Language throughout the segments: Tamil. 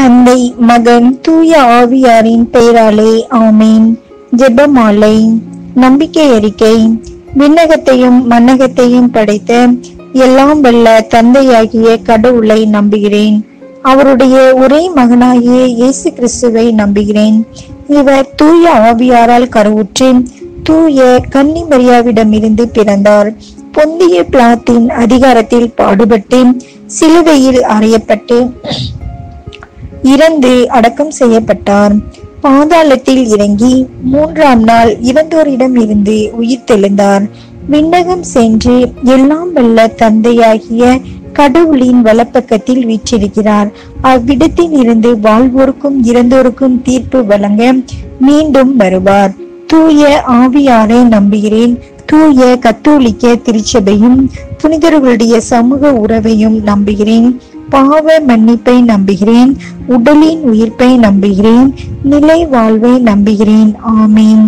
தந்தை மகன் தூய ஆவியாரின் பெயராலே ஆமீன் ஜெபமாலை நம்பிக்கை அறிக்கை விண்ணகத்தையும் மன்னகத்தையும் படைத்த எல்லாம் வல்ல தந்தையாகிய கடவுளை நம்புகிறேன் அவருடைய ஒரே மகனாகிய இயேசு கிறிஸ்துவை நம்புகிறேன் இவர் தூய ஆவியாரால் கருவுற்று தூய கன்னி மரியாவிடமிருந்து பிறந்தார் பொந்திய பிளாத்தின் அதிகாரத்தில் பாடுபட்டு சிலுவையில் அறையப்பட்டு இறந்து அடக்கம் செய்யப்பட்டார் பாதாளத்தில் இறங்கி மூன்றாம் நாள் இறந்தோரிடம் இருந்து உயிர் தெழுந்தார் விண்ணகம் சென்று எல்லாம் வல்ல தந்தையாகிய கடவுளின் வலப்பக்கத்தில் வீற்றிருக்கிறார் அவ்விடத்தில் இருந்து வாழ்வோருக்கும் இறந்தோருக்கும் தீர்ப்பு வழங்க மீண்டும் வருவார் தூய ஆவியாரை நம்புகிறேன் தூய கத்தோலிக்க திருச்சபையும் புனிதர்களுடைய சமூக உறவையும் நம்புகிறேன் பாவ மன்னிப்பை நம்புகிறேன் உடலின் உயிர்ப்பை நம்புகிறேன் நிலை வாழ்வை நம்புகிறேன் ஆமீன்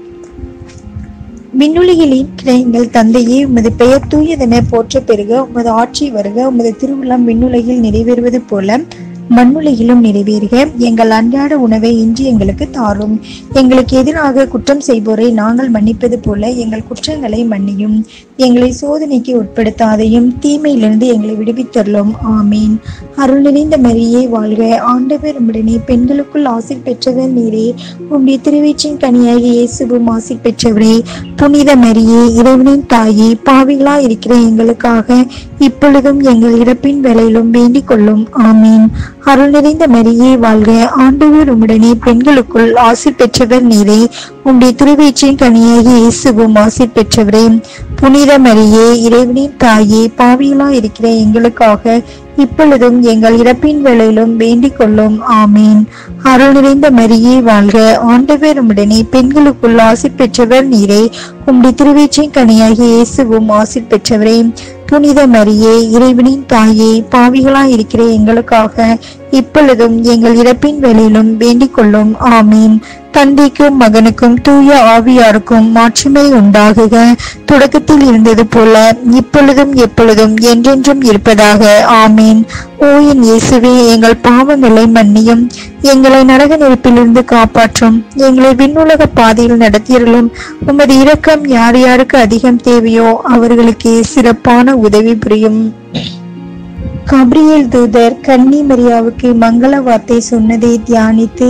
விண்ணுலகில் இருக்கிற எங்கள் தந்தையே உமது பெயர் தூயதென போற்ற பெறுக உமது ஆட்சி வருக உமது திருவுள்ளம் விண்ணுலகில் நிறைவேறுவது போல மண்ணுலகிலும் நிறைவேறுக எங்கள் அன்றாட உணவை இன்று எங்களுக்கு தாரும் எங்களுக்கு எதிராக குற்றம் செய்வோரை நாங்கள் மன்னிப்பது போல எங்கள் குற்றங்களை மன்னியும் எங்களை சோதனைக்கு உட்படுத்தாதையும் தீமையிலிருந்து எங்களை விடுவித்தருளும் ஆமீன் அருள் நிறைந்த மரியே வாழ்க ஆண்டவர் உடனே பெண்களுக்குள் ஆசை பெற்றவர் நீரே உம்முடைய திருவீச்சின் கனியாகி இயேசுவும் ஆசை பெற்றவரே புனித மரியே இறைவனின் தாயே பாவிகளா இருக்கிற எங்களுக்காக இப்பொழுதும் எங்கள் இறப்பின் வேலையிலும் வேண்டிக் கொள்ளும் ஆமீன் அருள் நிறைந்த மரியே வாழ்க ஆண்டவர் உம்முடனே பெண்களுக்குள் ஆசி பெற்றவர் நீரே உம்முடைய திருவீச்சின் கனியாகி இயேசுவும் ஆசி பெற்றவரே புனித மரியே இறைவனின் தாயே பாவிகளா இருக்கிற எங்களுக்காக இப்பொழுதும் எங்கள் இறப்பின் வேளையிலும் வேண்டிக் கொள்ளும் ஆமீன் அருள் நிறைந்த மரியே வாழ்க ஆண்டவர் உம்முடனே பெண்களுக்குள் ஆசி பெற்றவர் நீரே உம்முடைய திருவீச்சின் கனியாகி இயேசுவும் ஆசி பெற்றவரே புனித மரியே இறைவனின் தாயே பாவிகளா இருக்கிற எங்களுக்காக இப்பொழுதும் எங்கள் இறப்பின் வேளையிலும் வேண்டிக் கொள்ளும் ஆமீன் தந்தைக்கும் மகனுக்கும் தூய ஆவியாருக்கும் மாட்சிமை உண்டாகுக தொடக்கத்தில் இருந்தது போல இப்பொழுதும் எப்பொழுதும் என்றென்றும் இருப்பதாக ஆமீன் ஓ என் இயேசுவே எங்கள் பாவங்களை மன்னியும் எங்களை நரக நெருப்பிலிருந்து காப்பாற்றும் எங்களை விண்ணுலக பாதையில் நடத்தியர்களும் உமது இரக்கம் யார் யாருக்கு அதிகம் தேவையோ அவர்களுக்கு சிறப்பான உதவி புரியும் கப்ரியேல் தூதர் கன்னி மரியாவுக்கு மங்கள வார்த்தை சொன்னதை தியானித்து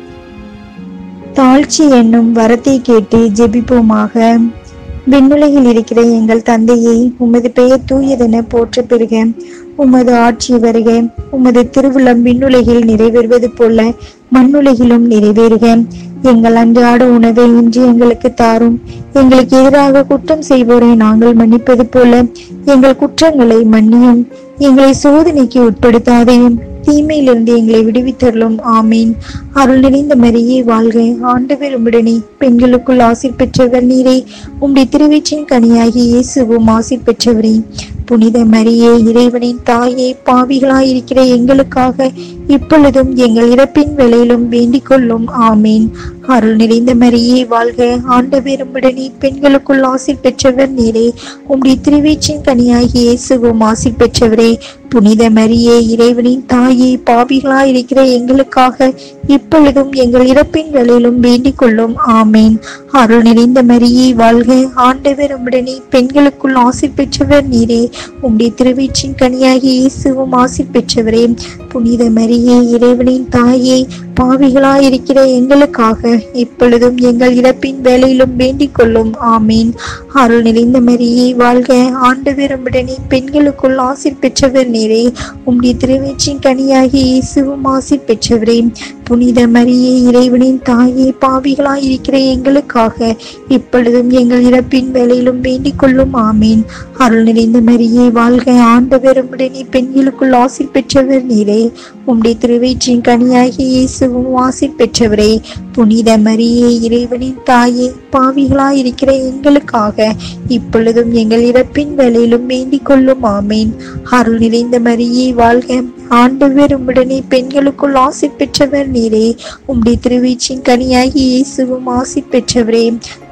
தாழ்ச்சி என்னும் வரத்தை கேட்டு ஜெபிப்போமாக விண்ணுலகில் இருக்கிற எங்கள் தந்தையை உமது பெயர் தூயதென போற்ற பெறுக உமது ஆட்சி வருக உமது திருவுளம் விண்ணுலகில் நிறைவேறுவது போல மண்ணுலகிலும் நிறைவேறுக எங்கள் அன்றாட உணவை இன்று எங்களுக்கு தாரும் எங்களுக்கு எதிராக குற்றம் செய்வோரை நாங்கள் மன்னிப்பது போல எங்கள் குற்றங்களை மன்னியும் எங்களை சோதனைக்கு உட்படுத்தாதையும் தீமையிலிருந்து எங்களை விடுவித்தருளும் ஆமீன் அருள் நிறைந்த மரியே வாழ்க ஆண்டவர் உம்முடனே பெண்களுக்குள் ஆசிர் பெற்றவர் நீரே உம்முடைய திருவீச்சின் கனியாகி இயேசுவும் ஆசிர் பெற்றவரே புனித மரியே இறைவனின் தாயே பாவிகளாயிருக்கிற எங்களுக்காக இப்பொழுதும் எங்கள் இறப்பின் வேளையிலும் வேண்டிக் கொள்ளும் ஆமீன் அருள் நிறைந்த மரியே வாழ்க ஆண்டவர் உம்முடனே பெண்களுக்குள் ஆசிர் பெற்றவர் நீரே உம்முடைய திருவீச்சின் கனியாகி இயேசுவும் ஆசிர் பெற்றவரே புனித மரியே இறைவனின் தாயே பாவிகளாயிருக்கிற எங்களுக்காக இப்பொழுதும் எங்கள் இறப்பின் வேளையிலும் வேண்டிக் கொள்ளும் ஆமீன் அருள் நிறைந்த மரியே வாழ்க ஆண்டவர் உம்முடனே பெண்களுக்குள் ஆசிர் பெற்றவர் நீரே உம்முடைய திருவீச்சின் கனியாகி இயேசுவும் ஆசிர் பெற்றவரே புனித மரியே இறைவனின் தாயே பாவிகளாயிருக்கிற எங்களுக்காக இப்பொழுதும் எங்கள் இறப்பின் வேலையிலும் வேண்டிக் கொள்ளும் ஆமீன் அருள் நிறைந்த மரியே வாழ்க ஆண்டவர் உம்முடனே பெண்களுக்குள் ஆசிர் பெற்றவர் நீரே உம்முடைய திருவீச்சின் கனியாகி இயேசுவும் ஆசிர் பெற்றவரே புனித மரியே இறைவனின் தாயே பாவிகளாய் இருக்கிற எங்களுக்காக இப்பொழுதும் எங்கள் இறப்பின் வேலையிலும் வேண்டிக் கொள்ளும் ஆமீன் அருள் நிறைந்த மரியே வாழ்க ஆண்டவர் உம்முடனே பெண்களுக்குள் ஆசிர் பெற்றவர் நீரே உம்முடைய திருவயிற்றின் கனியாகி இயேசுவும் ஆசிர் பெற்றவரே புனித மரியே இறைவனின் தாயே பாவிகளாய் இருக்கிற எங்களுக்காக இப்பொழுதும் எங்கள் இறப்பின் வேலையிலும் வேண்டிக் கொள்ளும் ஆமீன் அருள் நிறைந்த மரியே வாழ்க ஆண்டவர் உம்முடனே பெண்களுக்குள் ஆசிர் பெற்றவர் நீரே உம்முடைய திருவீச்சின் கனியாகி இயேசுவும் ஆசிர் பெற்றவரே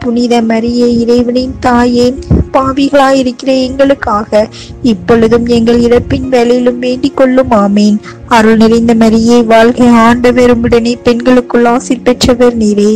புனித மரியே இறைவனின் தாயே பாவிகளாயிருக்கிற எங்களுக்காக இப்பொழுதும் எங்கள் இறப்பின் வேலையிலும் வேண்டிக் கொள்ளும் ஆமீன் அருள் நிறைந்த மரியே வாழ்க ஆண்டவர் உடனே பெண்களுக்குள் ஆசி பெற்றவர் நீரே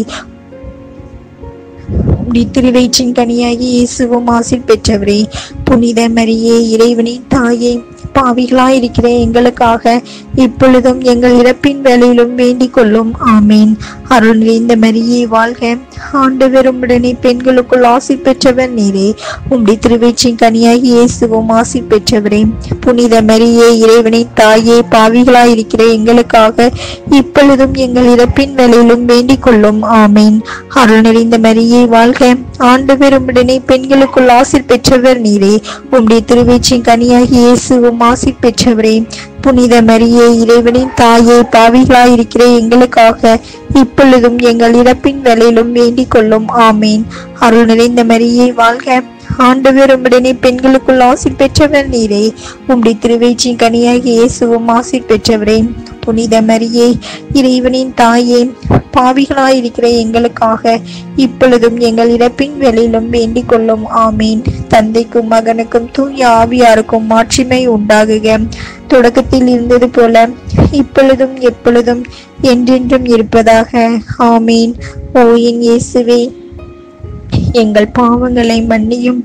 உம்முடைய திருவயிற்றின் கனியாகி இயேசுவும் ஆசிர் பெற்றவரே புனித மரியே இறைவனின் தாயே பாவிகளாயிருக்கிற எங்களுக்காக இப்பொழுதும் எங்கள் இறப்பின் வேலையிலும் வேண்டிக் கொள்ளும் ஆமீன் அருள் நிறைந்த மரியே வாழ்க ஆண்டவர் உம்முடனே பெண்களுக்குள் ஆசி பெற்றவர் நீரே உம்முடைய திருவயிற்றின் கனியாகி இயேசுவும் ஆசி பெற்றவரே புனித மரியே இறைவனின் தாயே பாவிகளாயிருக்கிற எங்களுக்காக இப்பொழுதும் எங்கள் இறப்பின் வேலையிலும் வேண்டிக் கொள்ளும் ஆமீன் அருள் நிறைந்த மரியே வாழ்க ஆண்டவர் உம்முடனே பெண்களுக்குள் ஆசிர் பெற்றவர் நீரே உம்முடைய திருவயிற்றின் கனியாகி இயேசுவும் ஆசிர் பெற்றவரே புனித மரியே இறைவனின் தாயே பாவிகளாயிருக்கிற எங்களுக்காக இப்பொழுதும் எங்கள் இறப்பின் வேலையிலும் வேண்டிக் கொள்ளும் ஆமீன் அருள் நிறைந்த மரியே வாழ்க ஆண்டவர் உம்முடனே பெண்களுக்குள் ஆசி பெற்றவர் நீரே உம்முடைய திருவயிற்றின் கனியாகி இயேசுவும் ஆசி பெற்றவரே புனித மரியே இறைவனின் தாயே பாவிகளாயிருக்கிற எங்களுக்காக இப்பொழுதும் எங்கள் இறப்பின் வேலையிலும் வேண்டிக் கொள்ளும் ஆமீன் தந்தைக்கும் மகனுக்கும் தூய ஆவியாருக்கும் மாட்சிமை உண்டாகுக தொடக்கத்தில் இருந்தது போல இப்பொழுதும் எப்பொழுதும் என்றென்றும் இருப்பதாக ஆமீன் ஓ என் இயேசுவே எங்கள் பாவங்களை மன்னியும்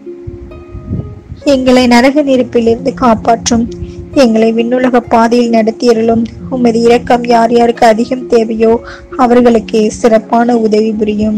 எங்களை நரக நெருப்பிலிருந்து காப்பாற்றும் எங்களை விண்ணுலக பாதையில் நடத்தியருளும் உமது இரக்கம் யார் யாருக்கு அதிகம் தேவையோ அவர்களுக்கு சிறப்பான உதவி புரியும்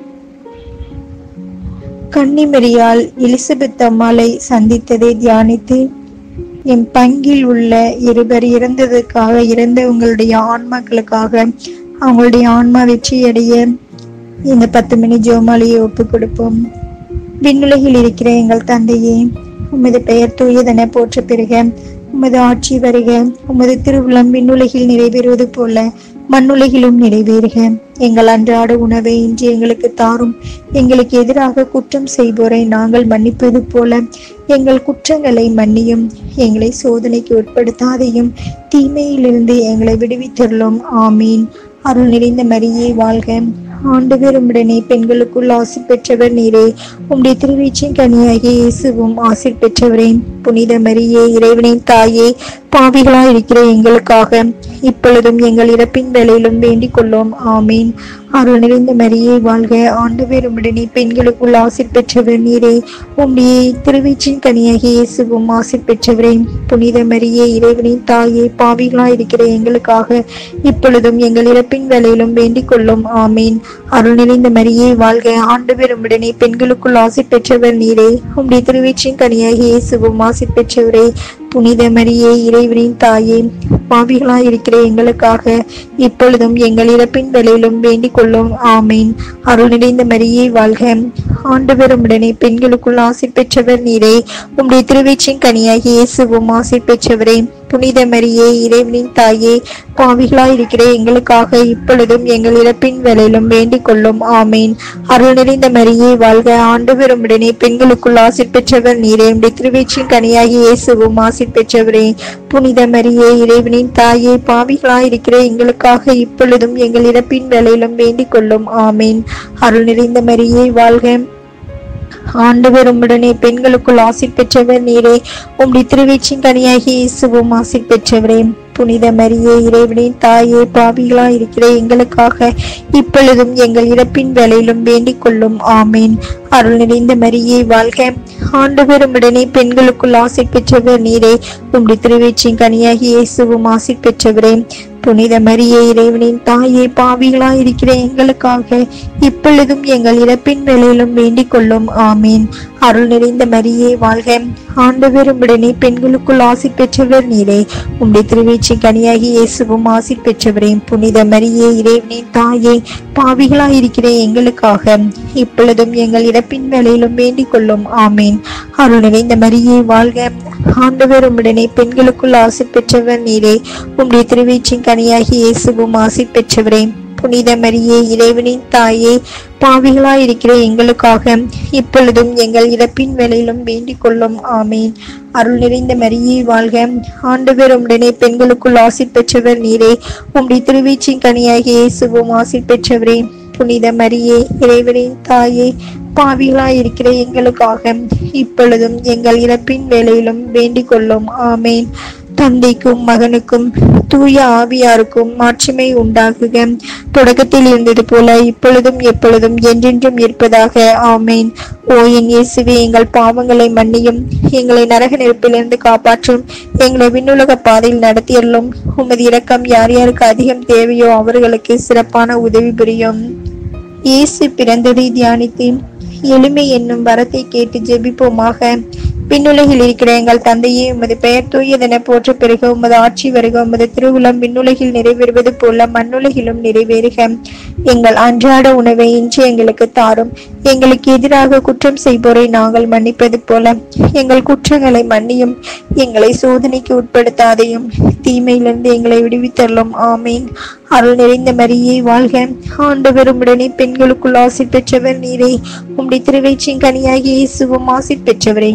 கன்னிமரியால் எலிசபெத் அம்மாளை சந்தித்ததை தியானித்து என் பங்கில் உள்ள இருவர் இறந்ததுக்காக இறந்த உங்களுடைய ஆன்மாக்களுக்காக அவங்களுடைய ஆன்மா வெற்றியடைய இந்த பத்து மணி ஜோமாலியை ஒப்பு கொடுப்போம் விண்ணுலகில் இருக்கிற எங்கள் தந்தையே உமது பெயர் தூயதென போற்ற பெறுக உமது ஆட்சி வருக உமது திருவுளம் விண்ணுலகில் நிறைவேறுவது போல மண்ணுலகிலும் நிறைவேறுக எங்கள் அன்றாட உணவை இன்று எங்களுக்கு தாரும் எங்களுக்கு எதிராக குற்றம் செய்வோரை நாங்கள் மன்னிப்பது போல எங்கள் குற்றங்களை மன்னியும் எங்களை சோதனைக்கு உட்படுத்தாதையும் தீமையிலிருந்து எங்களை விடுவித்தருளும் ஆமீன் அருள் நிறைந்த மரியே வாழ்க ஆண்டவர் உம்முடனே பெண்களுக்குள் ஆசி பெற்றவர் நீரே உம்முடைய திருவீச்சின் கனியாகிய இயேசுவும் ஆசி பெற்றவரே புனித மரியே இறைவனின் தாயே பாவிகளாய் இருக்கிற எங்களுக்காக இப்பொழுதும் எங்கள் இறப்பின் வேலையிலும் வேண்டிக் கொள்ளும் ஆமீன் அருள் நிறைந்த மரியே வாழ்க ஆண்டவர் உம்முடனே பெண்களுக்குள் ஆசி பெற்றவர் நீரே உம்முடைய திருவீச்சின் கனியாகிய இயேசுவும் ஆசி பெற்றவரே புனித மரியே இறைவனின் தாயே பாவிகளாய் இருக்கிற எங்களுக்காக இப்பொழுதும் எங்கள் இறப்பின் வேலையிலும் வேண்டிக் கொள்ளும் ஆமீன் அருள் நிறைந்த மரியே வாழ்க ஆண்டவர் உம்முடனே பெண்களுக்குள் ஆசி பெற்றவர் நீரே உம்முடைய திருவீச்சின் கனியாகிய இயேசுவும் ஆசி பெற்றவரே புனித மரியே இறைவனின் தாயே பாவிகளாய் இருக்கிற எங்களுக்காக இப்பொழுதும் எங்கள் இறப்பின் வேலையிலும் வேண்டிக் கொள்ளும் ஆமீன் அருள் நிறைந்த மரியே வாழ்க ஆண்டவர் உம்முடனே பெண்களுக்குள் ஆசி பெற்றவர் நீரே உம்முடைய திருவீச்சின் கனியாகிய இயேசுவும் ஆசி பெற்றவரே புனித மரியே இறைவனின் தாயே பாவிகளாய் இருக்கிற எங்களுக்காக இப்பொழுதும் எங்கள் இறப்பின் வேலையிலும் வேண்டிக் கொள்ளும் ஆமீன் அருள் நிறைந்த மரியே வாழ்க ஆண்டவர் உம்முடனே பெண்களுக்குள் ஆசி பெற்றவர் நீரே உம்முடைய திருவீச்சின் கனியாகிய இயேசுவும் ஆசி பெற்றவரே புனித மரியே இறைவனின் தாயே பாவிகளாய் இருக்கிற எங்களுக்காக இப்பொழுதும் எங்கள் இறப்பின் வேலையிலும் வேண்டிக் கொள்ளும் ஆமீன் அருள் நிறைந்த மரியே வாழ்க ஆண்டவர் உம்முடனே பெண்களுக்குள் ஆசி பெற்றவர் நீரே உம்முடைய திருவீச்சின் கனியாகி இயேசுவும் ஆசி பெற்றவரே புனித மரியே இறைவனின் தாயே பாவிகளாய் இருக்கிற எங்களுக்காக இப்பொழுதும் எங்கள் இறப்பின் வேலையிலும் வேண்டிக் கொள்ளும் ஆமீன் அருள் நிறைந்த மரியே வாழ்க ஆண்டவர் உம்முடனே பெண்களுக்குள் ஆசி பெற்றவர் நீரே உம்முடைய திருவீச்சின் கனியாகி இயேசுவும் ஆசி பெற்றவரே புனித மரியே இறைவனின் தாயே பாவிகளாய் இருக்கிற எங்களுக்காக இப்பொழுதும் எங்கள் இறப்பின் வேலையிலும் வேண்டிக் கொள்ளும் ஆமீன் அருள் நிறைந்த மரியே வாழ்க ஆண்டவர் உம்முடனே பெண்களுக்குள் ஆசி பெற்றவர் நீரே உம்முடைய திருவீச்சி கனியாகி இயேசுவும் ஆசி பெற்றவரே புனித மரியே இறைவனின் தாயே பாவிகளாய் இருக்கிற எங்களுக்காக இப்பொழுதும் எங்கள் இறப்பின் வேலையிலும் வேண்டிக் கொள்ளும் ஆமீன் அருள் நிறைந்த மரியே வாழ்க ஆண்டவர் உம்முடனே பெண்களுக்குள் ஆசி பெற்றவர் நீரே உம்முடைய திருவீச்சின் கனியாகி இயேசுவும் ஆசி பெற்றவரே புனித மரியே இறைவனின் தாயே பாவிகளாய் இருக்கிற எங்களுக்காக இப்பொழுதும் எங்கள் இறப்பின் வேலையிலும் வேண்டிக் கொள்ளும் ஆமீன் அருள் நிறைந்த மரியே வாழ்க ஆண்டவர் உம்முடனே பெண்களுக்குள் ஆசி பெற்றவர் நீரே உம்முடைய திருவீச்சின் கனியாகிய இயேசுவும் ஆசி பெற்றவரே புனித மரியே இறைவனின் தாயே பாவிகளாய் இருக்கிற எங்களுக்காக இப்பொழுதும் எங்கள் இறப்பின் வேலையிலும் வேண்டிக் கொள்ளும் ஆமேன் தந்தைக்கும் மகனுக்கும் தூய ஆவியாருக்கும் மாட்சிமை உண்டாகுக தொடக்கத்தில் இருந்தது போல இப்பொழுதும் எப்பொழுதும் என்றென்றும் இருப்பதாக ஆமேன் ஓ என் இயேசுவே எங்கள் பாவங்களை மன்னியும் எங்களை நரக நெருப்பிலிருந்து காப்பாற்றும் எங்களை விண்ணுலக பாதையில் நடத்தியல்லும் உமது இரக்கம் யார் யாருக்கு அதிகம் தேவையோ அவர்களுக்கு சிறப்பான உதவி புரியும் இயேசு பிறந்ததை தியானித்து எளிமை என்னும் வரத்தை கேட்டு ஜெபிப்போமாக விண்ணுலகில் இருக்கிற எங்கள் தந்தையே உமது பெயர் தூயதென போற்ற பிறகு உமது ஆட்சி வருக உமது திருவுளம் விண்ணுலகில் நிறைவேறுவது போல மண்ணுலகிலும் நிறைவேறுக எங்கள் அன்றாட உணவை இன்று எங்களுக்கு தாரும் எங்களுக்கு எதிராக குற்றம் செய்வோரை நாங்கள் மன்னிப்பது போல எங்கள் குற்றங்களை மன்னியும் எங்களை சோதனைக்கு உட்படுத்தாதையும் தீமையிலிருந்து எங்களை விடுவித்தள்ளும் ஆமீன் அருள் நிறைந்த மரியே வாழ்க ஆண்டவர் உடனே பெண்களுக்குள் ஆசி பெற்றவர் நீரே உம்முடைய திருவயிற்றின் கனியாகிய இயேசுவும் ஆசி பெற்றவரே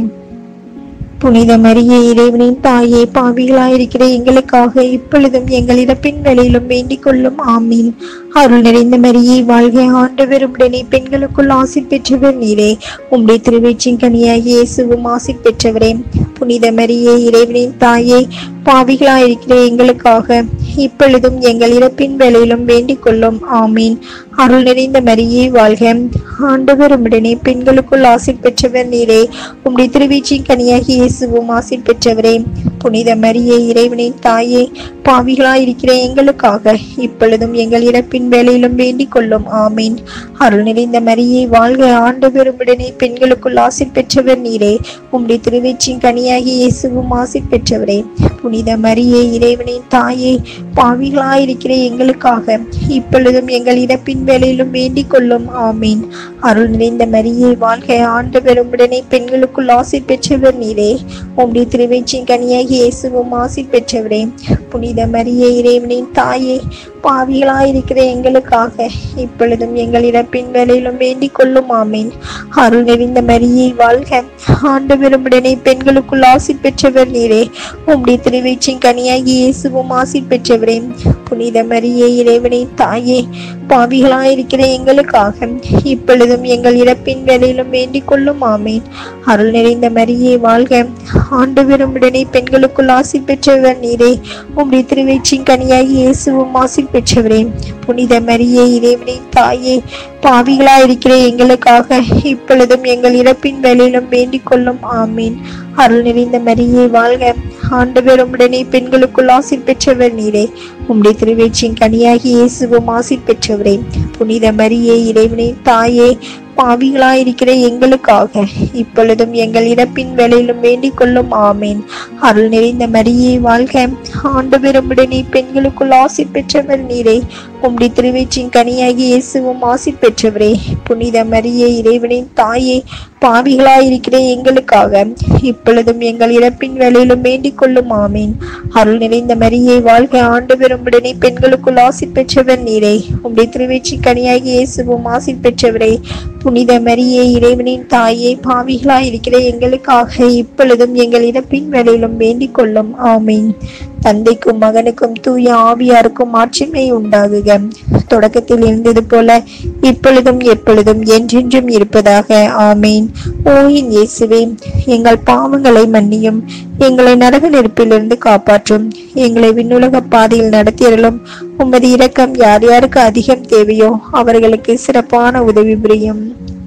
புனித மரியே இறைவனின் தாயே பாவிகளாயிருக்கிற எங்களுக்காக இப்பொழுதும் எங்கள் இறப்பின் வேலையிலும் வேண்டிக் கொள்ளும் ஆமீன் அருள் நிறைந்த மரியே வாழ்க ஆண்டவர் உடனே பெண்களுக்குள் ஆசி பெற்றவர் நீரே உம்முடைய திருவயிற்றின் கனியாகிய இயேசுவும் ஆசி பெற்றவரே புனித மரியே இறைவனின் தாயே பாவிகளாயிருக்கிற எங்களுக்காக இப்பொழுதும் எங்கள் இறப்பின் வேலையிலும் வேண்டிக் கொள்ளும் ஆமீன் அருள் நிறைந்த மரியே வாழ்க ஆண்டவர் உடனே பெண்களுக்குள் ஆசி பெற்றவர் நீரே உம்முடைய திருவீச்சின் கனியாகி இயேசுவும் ஆசி பெற்றவரே புனித மரியே இறைவனின் தாயே பாவிகளாயிருக்கிற எங்களுக்காக இப்பொழுதும் எங்கள் இறப்பின் வேலையிலும் வேண்டிக் கொள்ளும் ஆமீன் அருள் நிறைந்த மரியே வாழ்க ஆண்டவர் உடனே பெண்களுக்குள் ஆசி பெற்றவர் நீரே உம்முடைய திருவீச்சின் கனியாகி இயேசுவும் ஆசி பெற்றவரே புனித மரியே இறைவனின் தாயே பாவிகளாயிருக்கிற எங்களுக்காக இப்பொழுதும் எங்கள் இறப்பின் வேலையிலும் வேண்டிக் கொள்ளும் ஆமீன் அருள் நிறைந்த மரியே வாழ்க ஆண்டவர் உடனே பெண்களுக்குள் ஆசி பெற்றவர் நீரே உம்முடைய திருவயிற்றின் கனியாகி இயேசுவும் ஆசி பெற்றவரே புனித மரியே இறைவனின் தாயே பாவிகளாயிருக்கிற எங்களுக்காக இப்பொழுதும் எங்கள் இறப்பின் வேலையிலும் வேண்டிக் கொள்ளும் ஆமீன் அருள் நிறைந்த மரியே வாழ்க ஆண்டவர் உடனே பெண்களுக்குள் ஆசி பெற்றவர் நீரே உம்முடைய திருவயிற்றின் கனியாகி இயேசுவும் ஆசி பெற்றவரே புனித மரியே இறைவனின் தாயே பாவிகளாயிருக்கிற எங்களுக்காக இப்பொழுதும் எங்கள் இறப்பின் வேலையிலும் வேண்டிக் கொள்ளும் ஆமீன் அருள் நிறைந்த மரியே வாழ்க ஆண்டவரும் உடனே பெண்களுக்குள் ஆசி பெற்றவர் நீரே உம்முடைய திருவயிற்றின் கனியாகி இயேசுவும் ஆசி பெற்றவரே புனித மரியே இறைவனின் தாயே பாவிகளாயிருக்கிற எங்களுக்காக இப்பொழுதும் எங்கள் இறப்பின் வேலையிலும் வேண்டிக் கொள்ளும் ஆமீன் அருள் நிறைந்த மரியே வாழ்க ஆண்டவர் உடனே பெண்களுக்குள் ஆசி பெற்றவர் நீரே உம்முடைய திருவேற்றின் கனியாகி இயேசுவும் ஆசி பெற்றவரே புனித மரியே இறைவனின் தாயே பாவிகளாயிருக்கிற எங்களுக்காக இப்பொழுதும் எங்கள் இறப்பின் வேலையிலும் வேண்டிக் கொள்ளும் ஆமீன் அருள் நிறைந்த மரியே வாழ்க ஆண்டவர் உடனே பெண்களுக்குள் ஆசி பெற்றவர் நீரே உம்முடைய திருவேற்றின் கனியாகி இயேசுவும் ஆசி பெற்றவரே புனித மரியே இறைவனின் தாயே பாவிகளாயிருக்கிற எங்களுக்காக இப்பொழுதும் எங்கள் இறப்பின் வேலையிலும் வேண்டிக் கொள்ளும் ஆமீன் அருள் நிறைந்த மரியே வாழ்க ஆண்டவர் உடனே பெண்களுக்குள் ஆசி பெற்றவர் நீரே உம்முடைய திருவேற்றி கனியாகி இயேசுவும் ஆசி பெற்றவரே புனித மரியே இறைவனின் தாயே பாவிகளாயிருக்கிற எங்களுக்காக இப்பொழுதும் எங்கள் இறப்பின் வேலையிலும் வேண்டிக் கொள்ளும் ஆமீன் தந்தைக்கும் மகனுக்கும் தூய ஆவியாருக்கும் ஆட்சிமை உண்டாகுக தொடக்கத்தில் இருந்தது போல இப்பொழுதும் எப்பொழுதும் என்றென்றும் இருப்பதாக ஆமீன் ஓயின் இயேசுவே எங்கள் பாவங்களை மன்னியும் எங்களை நரக நெருப்பிலிருந்து காப்பாற்றும் எங்களை விண்ணுலக பாதையில் நடத்தியறலும் உமது இரக்கம் யார் யாருக்கு அதிகம் தேவையோ அவர்களுக்கு சிறப்பான உதவி புரியும்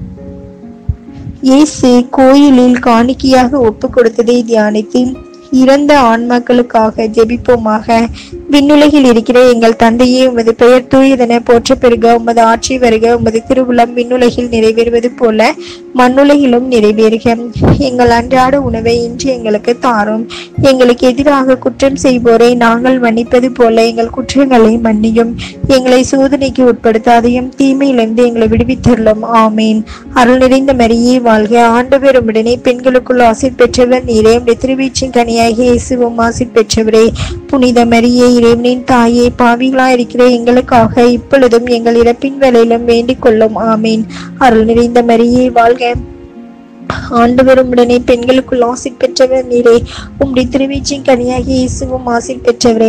இயேசு கோயிலில் காணிக்கையாக ஒப்பு கொடுத்ததை தியானித்து இறந்த ஆன்மாக்களுக்காக ஜெபிப்போமாக விண்ணுலகில் இருக்கிற எங்கள் தந்தையே உமது பெயர் தூயதென போற்ற பெருக உமது ஆட்சி வருக உமது திருவுளம் விண்ணுலகில் நிறைவேறுவது போல மண்ணுலகிலும் நிறைவேறுக எங்கள் அன்றாட உணவை இன்று எங்களுக்கு தாரும் எங்களுக்கு எதிராக குற்றம் செய்வோரை நாங்கள் மன்னிப்பது போல எங்கள் குற்றங்களை மன்னியும் எங்களை சோதனைக்கு உட்படுத்தாதையும் தீமையிலிருந்து எங்களை விடுவித்தருளும் ஆமீன் அருள் நிறைந்த மரியே வாழ்க ஆண்டவர் உடனே பெண்களுக்குள் ஆசி பெற்றவர் நீரே உடைய திருவீச்சின் கனியாகிய இயேசுவும் ஆசி பெற்றவரே புனித மரியே இறைவனின் தாயே பாவிகளா இருக்கிற எங்களுக்காக இப்பொழுதும் எங்கள் இறப்பின் வேலையிலும் வேண்டிக் கொள்ளும் ஆமீன் அருள் நிறைந்த மரியே வாழ்க ஆண்டவரும் உடனே பெண்களுக்குள் ஆசி பெற்றவர் நீரே உம்முடைய திருவீச்சின் கனியாகி இயேசுவும் ஆசி பெற்றவரே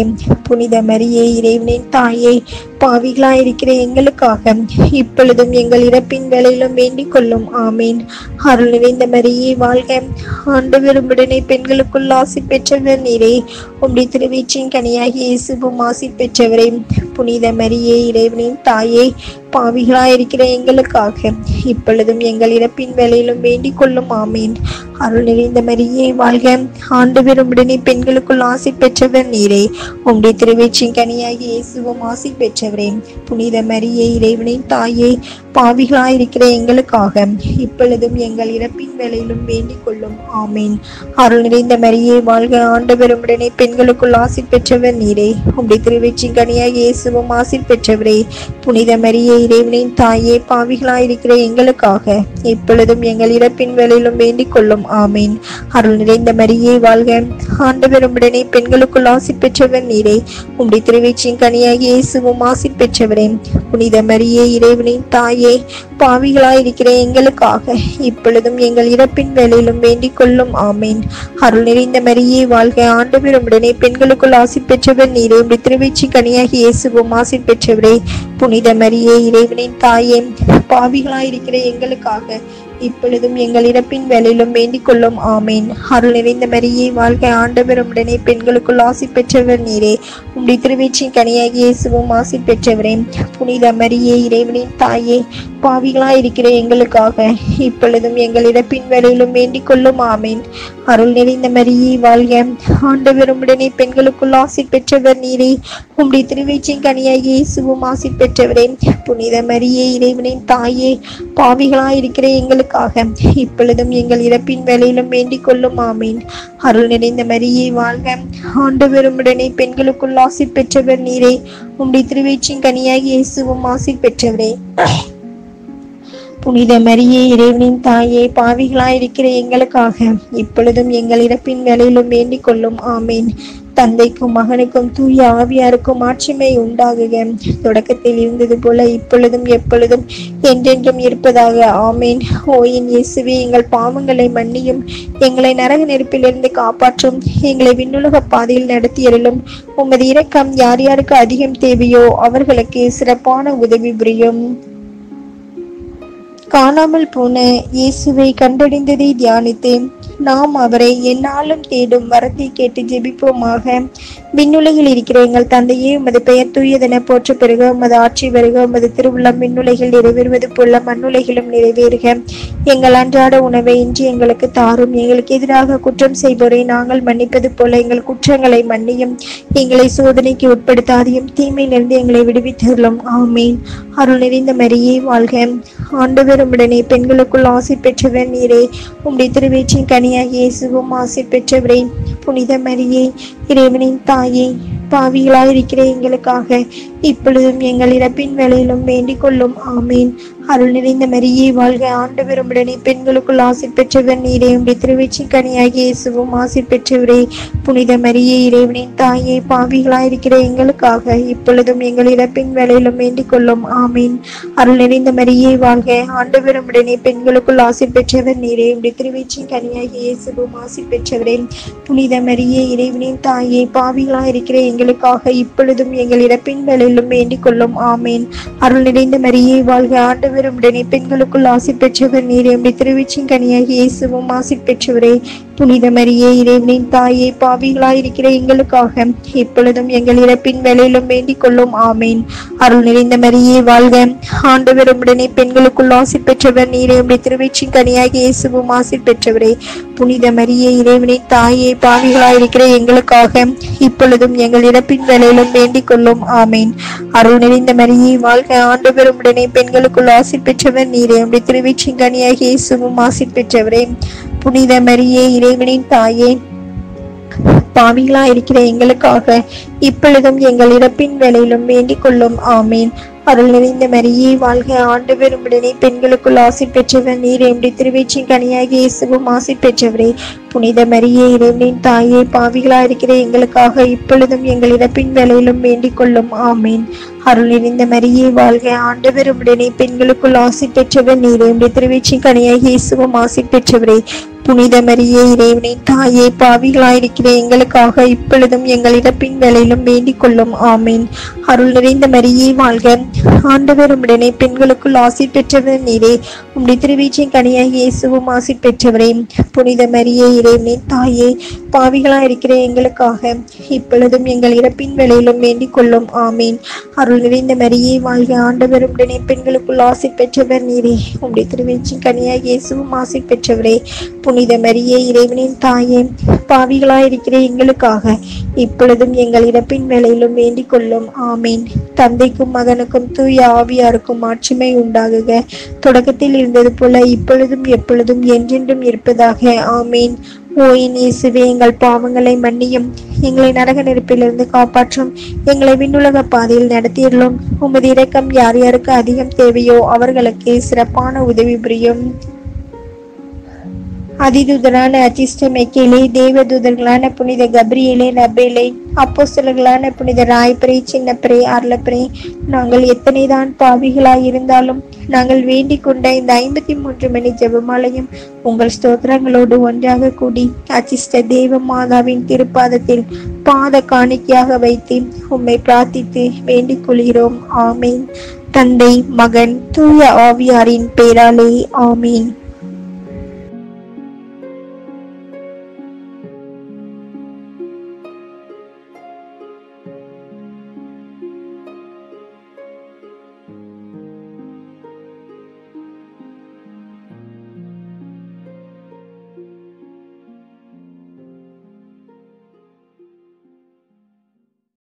புனித மரியே இறைவனின் தாயே பாவிகளாயிருக்கிற எங்களுக்காக இப்பொழுதும் எங்கள் இறப்பின் வேலையிலும் வேண்டிக் கொள்ளும் ஆமீன் அருள் நிறைந்த மரியே வாழ்க ஆண்டவர் உடனே பெண்களுக்குள் ஆசி பெற்றவர் நீரே உம்முடைய திருவீச்சின் கனியாகி இயேசுவும் ஆசி பெற்றவரே புனித மரியே இறைவனின் தாயே பாவிகளாயிருக்கிற எங்களுக்காக இப்பொழுதும் எங்கள் இறப்பின் வேலையிலும் வேண்டிக் கொள்ளும் ஆமீன் அருள் நிறைந்த மரியே வாழ்க ஆண்டவர் உடனே பெண்களுக்குள் ஆசி பெற்றவர் நீரே உம்முடைய திருவீச்சின் கனியாகி இயேசுவும் ஆசி பெற்றவரே புனித மரியே இறைவனின் தாயே பாவிகளாயிருக்கிற எங்களுக்காக இப்பொழுதும் எங்கள் இறப்பின் வேலையிலும் வேண்டிக் கொள்ளும் ஆமீன் அருள் நிறைந்த மரியே வாழ்க ஆண்டவர் உடனே பெண்களுக்குள் ஆசி பெற்றவர் நீரே உம்முடைய திருவீச்சின் கனியாகி இயேசுவும் ஆசி பெற்றவரே புனித மரியே இறைவனின் தாயே பாவிகளாயிருக்கிற எங்களுக்காக இப்பொழுதும் எங்கள் இறப்பின் வேலையிலும் வேண்டிக் கொள்ளும் ஆமீன் அருள் நிறைந்த மரியே வாழ்க ஆண்டவர் உடனே பெண்களுக்குள் ஆசி பெற்றவர் நீரே உம்முடைய திருவீச்சின் கனியாகி இயேசுவும் ஆசி பெற்றவரே புனித மரியே இறைவனின் தாயே பாவிகளாயிருக்கிற எங்களுக்காக இப்பொழுதும் எங்கள் இறப்பின் வேலையிலும் வேண்டிக் கொள்ளும் ஆமீன் அருள் நிறைந்த மரியே வாழ்க ஆண்டவர் உடனே பெண்களுக்குள் ஆசி பெற்றவர் நீரே உம்முடைய திருவீச்சின் கனியாகி இயேசுவும் ஆசி பெற்றவரே புனித மரியே இறைவனின் தாயே பாவிகளாயிருக்கிற எங்களுக்காக இப்பொழுதும் எங்கள் இறப்பின் வேலையிலும் வேண்டிக் கொள்ளும் ஆமேன் அருள் நிறைந்த மரியே வாழ்க ஆண்டவர் உடனே பெண்களுக்குள் ஆசி பெற்றவர் நீரே உம்முடைய திருவீச்சின் கனியாகி இயேசுவும் ஆசி பெற்றவரே புனித மரியே இறைவனின் தாயே பாவிகளாயிருக்கிற எங்களுக்காக இப்பொழுதும் எங்கள் இறப்பின் வேலையிலும் வேண்டிக் கொள்ளும் ஆமேன் அருள் நிறைந்த மரியே வாழ்க ஆண்டவர் உடனே பெண்களுக்குள் ஆசி பெற்றவர் நீரே உம்முடைய திருவீச்சின் கனியாகி இயேசுவும் ஆசி பெற்றவரே புனித மரியே இறைவனின் தாயே பாவிகளாயிருக்கிற எங்களுக்காக இப்பொழுதும் எங்கள் இறப்பின் வேலையிலும் வேண்டிக் கொள்ளும் ஆமீன் அருள் நிறைந்த மரியே வாழ்க ஆண்டவர் உடனே பெண்களுக்குள் ஆசி பெற்றவர் நீரே உம்முடைய திருவீச்சின் கனியாகி இயேசுவும் ஆசி பெற்றவரே புனித மரியே இறைவனின் தாயே பாவிகளாயிருக்கிற எங்களுக்காக இப்பொழுதும் எங்கள் இறப்பின் வேலையிலும் வேண்டிக் கொள்ளும் ஆமீன் தந்தைக்கும் மகனுக்கும் தூய ஆவியாருக்கும் ஆட்சிமை உண்டாகுக தொடக்கத்தில் இருந்தது போல இப்பொழுதும் எப்பொழுதும் என்றென்றும் இருப்பதாக ஆமேன் ஓயின் இயேசுவே எங்கள் பாவங்களை மன்னியும் எங்களை நரக நெருப்பிலிருந்து காப்பாற்றும் எங்களை விண்ணுலக பாதையில் நடத்தியருளும் உமது இரக்கம் யார் யாருக்கு அதிகம் தேவையோ அவர்களுக்கு சிறப்பான உதவி புரியும் காணாமல் போன இயேசுவை கண்டடைந்ததை தியானித்து நாம் அவரை எந்நாளும் தேடும் வரத்தை கேட்டு ஜெபிப்போமாக விண்ணுலகில் இருக்கிற எங்கள் தந்தையே உமது பெயர் தூயதென போற்ற பெருக உமது ஆட்சி வருக உமது திருவுள்ளம் விண்ணுலகில் நிறைவேறுவது போல மண்ணுலகிலும் நிறைவேறுக எங்கள் அன்றாட உணவை இன்று எங்களுக்கு தாரும் எங்களுக்கு எதிராக குற்றம் செய்வோரை நாங்கள் மன்னிப்பது போல எங்கள் குற்றங்களை மன்னியும் எங்களை சோதனைக்கு உட்படுத்தாதையும் தீமையிலிருந்து எங்களை விடுவித்தருளும் ஆமீன் அருள் நிறைந்த மரியே வாழ்க ஆண்டவர் உடனே பெண்களுக்குள் ஆசி பெற்றவர் நீரே உம்முடைய திருவேற்றின் கனியாகிய இயேசுவும் ஆசி பெற்றவரே புனித மரியே இறைவனின் தாயே பாவிகளாயிருக்கிற எங்களுக்காக இப்பொழுதும் எங்கள் இறப்பின் வேலையிலும் வேண்டிக் கொள்ளும் ஆமீன் அருள் நிறைந்த மரியே வாழ்க ஆண்டவர் உடனே பெண்களுக்குள் ஆசி பெற்றவர் நீரே உம்முடைய திருவெற்றின் கனியாகிய இயேசுவும் ஆசி பெற்றவரே புனித மரியே இறைவனின் தாயே பாவிகளாயிருக்கிற எங்களுக்காக இப்பொழுதும் எங்கள் இறப்பின் வேலையிலும் வேண்டிக் கொள்ளும் ஆமீன் அருள் நிறைந்த மரியே வாழ்க ஆண்டவர் உடனே பெண்களுக்குள் ஆசி பெற்றவர் நீரே உம்முடைய திருவெற்றின் கனியாகிய இயேசுவும் ஆசி பெற்றவரே புனித மரியே இறைவனின் தாயே பாவிகளாயிருக்கிற எங்களுக்காக இப்பொழுதும் எங்கள் இறப்பின் வேலையிலும் வேண்டிக் கொள்ளும் ஆமீன் அருள் நிறைந்த மரியே வாழ்க ஆண்டவர் உடனே பெண்களுக்குள் ஆசி பெற்றவர் நீரே உம்முடைய திருவெற்றின் கனியாகிய இயேசுவும் ஆசி பெற்றவரே புனித மரியே இறைவனின் தாயே பாவிகளாயிருக்கிற எங்களுக்காக இப்பொழுதும் எங்கள் இறப்பின் வேலையிலும் வேண்டிக் கொள்ளும் ஆமீன் அருள் நிறைந்த மரியே வாழ்க ஆண்டவர் உடனே பெண்களுக்குள் ஆசி பெற்றவர் நீரே உம்முடைய திருவெற்றின் கனியாகிய இயேசுவும் ஆசி பெற்றவரே புனித மரியே இறைவனின் தாயே பாவிகளாயிருக்கிற எங்களுக்காக இப்பொழுதும் எங்கள் இறப்பின் வேலையிலும் வேண்டிக் கொள்ளும் ஆமீன் அருள் நிறைந்த மரியே வாழ்க ஆண்டவர் உடனே பெண்களுக்குள் ஆசி பெற்றவர் நீரே உம்முடைய திருவெற்றின் கனியாகிய இயேசுவும் ஆசி பெற்றவரே புனித மரியே இறைவனின் தாயே பாவிகளா இருக்கிற எங்களுக்காக இப்பொழுதும் எங்கள் இறப்பின் வேலையிலும் வேண்டிக் கொள்ளும் ஆமீன் அருள் நிறைந்த மரியே வாழ்க ஆண்டவர் உடனே பெண்களுக்குள் ஆசி பெற்றவர் நீர் எம்முடைய திருவேற்றின் கனியாகிய இயேசுவும் ஆசி பெற்றவரே புனித மரியே இறைவனின் தாயே பாவிகளா இருக்கிற எங்களுக்காக இப்பொழுதும் எங்கள் இறப்பின் வேலையிலும் வேண்டிக் கொள்ளும் ஆமீன் அருள் நிறைந்த மரியே வாழ்க ஆண்டவர் உடனே பெண்களுக்குள் ஆசி பெற்றவர் நீர் எம்முடைய திருவேற்றின் கனியாகிய இயேசுவும் ஆசி பெற்றவரே புனித மரியே இறைவனின் தாயே பாவிகளாயிருக்கிற எங்களுக்காக இப்பொழுதும் எங்கள் இறப்பின் வேலையிலும் வேண்டிக் கொள்ளும் ஆமீன் அருள் நிறைந்த மரியே வாழ்க ஆண்டவர் உம்முடனே பெண்களுக்குள் ஆசி பெற்றவர் நீரே உம்முடைய திருவீச்சின் கனியாக இயேசுவும் ஆசி பெற்றவரே புனித மரியே இறைவனின் தாயே பாவிகளாயிருக்கிற எங்களுக்காக இப்பொழுதும் எங்கள் இறப்பின் வேலையிலும் வேண்டிக் கொள்ளும் ஆமீன் அருள் நிறைந்த மரியே வாழ்க ஆண்டவர் உம்முடனே பெண்களுக்குள் ஆசி பெற்றவர் நீரே உம்முடைய திருவீச்சின் கனியாக இயேசுவும் ஆசி பெற்றவரே புனித மரியே இறைவனின் தாயே பாவிகளாயிருக்கிற எங்களுக்காக இப்பொழுதும் எங்கள் இறப்பின் வேலையிலும் வேண்டிக் கொள்ளும் ஆமீன் தந்தைக்கும் மகனுக்கும் தூய ஆவியாருக்கும் மாட்சிமை உண்டாகுக தொடக்கத்தில் இருந்தது போல இப்பொழுதும் எப்பொழுதும் என்றென்றும் இருப்பதாக ஆமீன் ஓயின் இயேசுவே எங்கள் பாவங்களை மன்னியும் எங்களை நரக நெருப்பிலிருந்து காப்பாற்றும் எங்களை விண்ணுலக பாதையில் நடத்தியுள்ளோம் உமது இரக்கம் யார் யாருக்கு அதிகம் தேவையோ அவர்களுக்கு சிறப்பான உதவி புரியும் அதிதூதரான அச்சிஷ்ட மெக்கேலே தேவதூதர்களான புனித கப்ரியேலே நபேலே அப்போஸ்தலர்களான புனித ராய்பிரே சின்னப்பிரே அருளப்பிரே நாங்கள் எத்தனைதான் பாவிகளாய் இருந்தாலும் நாங்கள் வேண்டிக் கொண்ட இந்த ஐம்பத்தி மூன்று மணி ஜெபமாலையும் உங்கள் ஸ்தோத்திரங்களோடு ஒன்றாக கூடி அச்சிஷ்ட தேவ மாதாவின் திருப்பாதத்தில் பாத காணிக்கையாக வைத்து உம்மை பிரார்த்தித்து வேண்டிக் கொள்கிறோம் ஆமீன் தந்தை மகன் தூய ஆவியாரின் பேராலே ஆமீன்